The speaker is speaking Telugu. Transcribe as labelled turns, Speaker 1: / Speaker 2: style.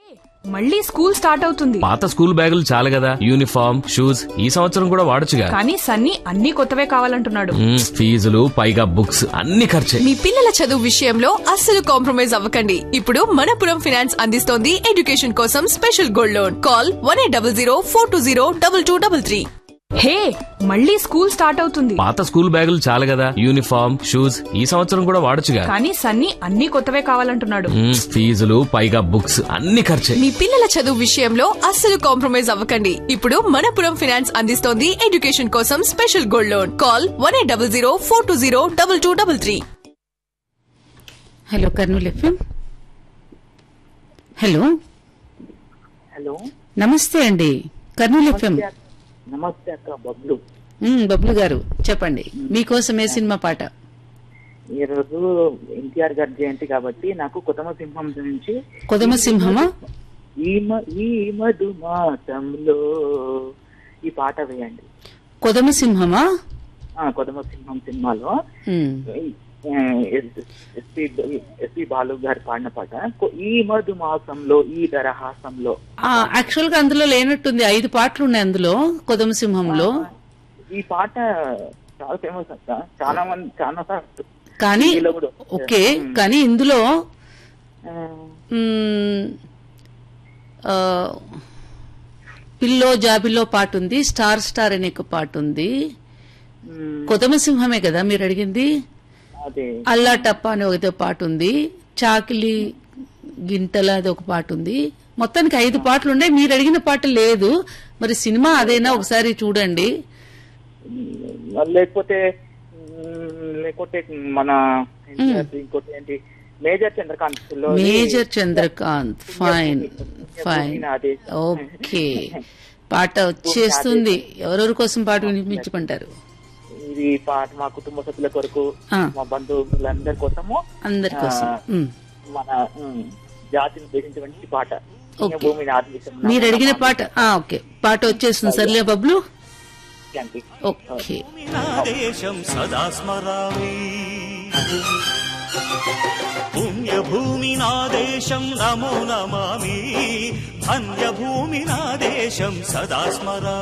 Speaker 1: మళ్ళీ స్కూల్ స్టార్ట్ అవుతుంది
Speaker 2: పాత స్కూల్ బ్యాగులు చాలు కదా యూనిఫామ్ షూస్ ఈ సంవత్సరం కూడా వాడొచ్చుగా
Speaker 1: కానీ సన్నీ అన్ని కొత్తవే కావాలంటున్నాడు
Speaker 2: మ్మ్, ఫీజులు పైగా బుక్స్ అన్ని ఖర్చే
Speaker 3: మీ పిల్లల చదువు విషయంలో అస్సలు కాంప్రమైజ్ అవ్వకండి ఇప్పుడు మనపురం ఫినాన్స్ అందిస్తోంది ఎడ్యుకేషన్ కోసం special gold loan call one eight double zero four two zero double two double three
Speaker 1: hey మళ్ళీ స్కూల్ స్టార్ట్ అవుతుంది
Speaker 2: పాత స్కూల్ బ్యాగులు చాలు కదా యూనిఫామ్ షూస్ ఈ సంవత్సరం కూడా వాడొచ్చుగా
Speaker 1: కానీ సన్నీ అన్ని కొత్తవే కావాలంటున్నాడు
Speaker 2: మ్మ్, ఫీజులు పైగా బుక్స్ అన్ని ఖర్చే
Speaker 3: మీ పిల్లల చదువు విషయంలో అస్సలు కాంప్రమైజ్ అవ్వకండి ఇప్పుడు మనపురం ఫినాన్స్ అందిస్తోంది ఎడ్యుకేషన్ కోసం special gold loan call one eight double zero four two zero double two double three
Speaker 4: hello Kurnool FM hello
Speaker 5: hello
Speaker 4: నమస్తే అండి కర్నూలు ఎఫ్ఎం
Speaker 5: నమస్తే అక్క బబ్లు
Speaker 4: మ్, బబ్లు గారు చెప్పండి మీకోసం ఏ సినిమా పాట
Speaker 5: ఈ రోజు ఎన్టీఆర్ గారి జయంతి కాబట్టి నాకు కొత్తమ సింహం నుంచి
Speaker 4: కొదమ సింహమా
Speaker 5: ఈ మ- ఈ మధు మాసంలో ఈ పాట వేయండి
Speaker 4: కొదమ సింహమా
Speaker 5: ఆ కొత్తమ సింహం సినిమాలో
Speaker 4: మ్,
Speaker 5: ఎస్పి ఎస్పి బాలు గారు పాడిన పాట కొ- ఈ మధు మాసంలో ఈ దరహాసంలో
Speaker 4: ఆ, యాక్చువల్ గా అందులో లేనట్టుంది ఐదు పాటలు ఉన్నాయి అందులో కొదమ సింహంలో
Speaker 5: ఈ పాట చాలా ఫేమస్ అక్క చాలా మంది చాలా సార్లు
Speaker 4: కానీ
Speaker 5: టీవీలో కూడా
Speaker 4: ఓకే కానీ ఇందులో
Speaker 5: ఆ,
Speaker 4: మ్, ఆ, పిల్లో జాబిల్లో పాట ఉంది స్టార్ స్టార్ అనే ఒక పాట ఉంది
Speaker 5: మ్,
Speaker 4: కొదమ సింహమే కదా మీరు అడిగింది
Speaker 5: అదే
Speaker 4: అల్లా టప్ప అనే ఒక పాట ఉంది చాకిలి గింతల అది ఒక పాట ఉంది మొత్తానికి ఐదు పాటలు ఉన్నాయి మీరు అడిగిన పాట లేదు మరి సినిమా అదేనా ఒకసారి చూడండి
Speaker 5: మ్, లేకపోతే మ్, లేకపోతే మన ఏంటి, ఇంకోటి ఏంటి మేజర్ చంద్రకాంత్ లో
Speaker 4: మేజర్ చంద్రకాంత్ ఫైన్ ఫైన్
Speaker 5: ఆదేశం.
Speaker 4: ఓకే పాట వచ్చేస్తుంది ఎవరెవరి కోసం పాట వినిపించమంటారు
Speaker 5: ఇది పాట మా కుటుంబ సభ్యుల కొరకు
Speaker 4: ఆ.
Speaker 5: మా బంధువులందరి కోసము
Speaker 4: అందరి కోసం ఉమ్.
Speaker 5: మన మ్, జాతిని ఉద్దేశించినటువంటి పాట
Speaker 4: ఓకే.
Speaker 5: భూమిని ఆదేశం
Speaker 4: మీరు అడిగిన పాట ఆ, ఓకే పాట వచ్చేస్తుంది సర్లే బబ్లు
Speaker 5: శాంతి.
Speaker 4: ఓకే
Speaker 6: దేశం సదా స్మరామి పుణ్యభూమి నా దేశం నమో నమామి ధన్యభూమి నా దేశం సదా స్మరా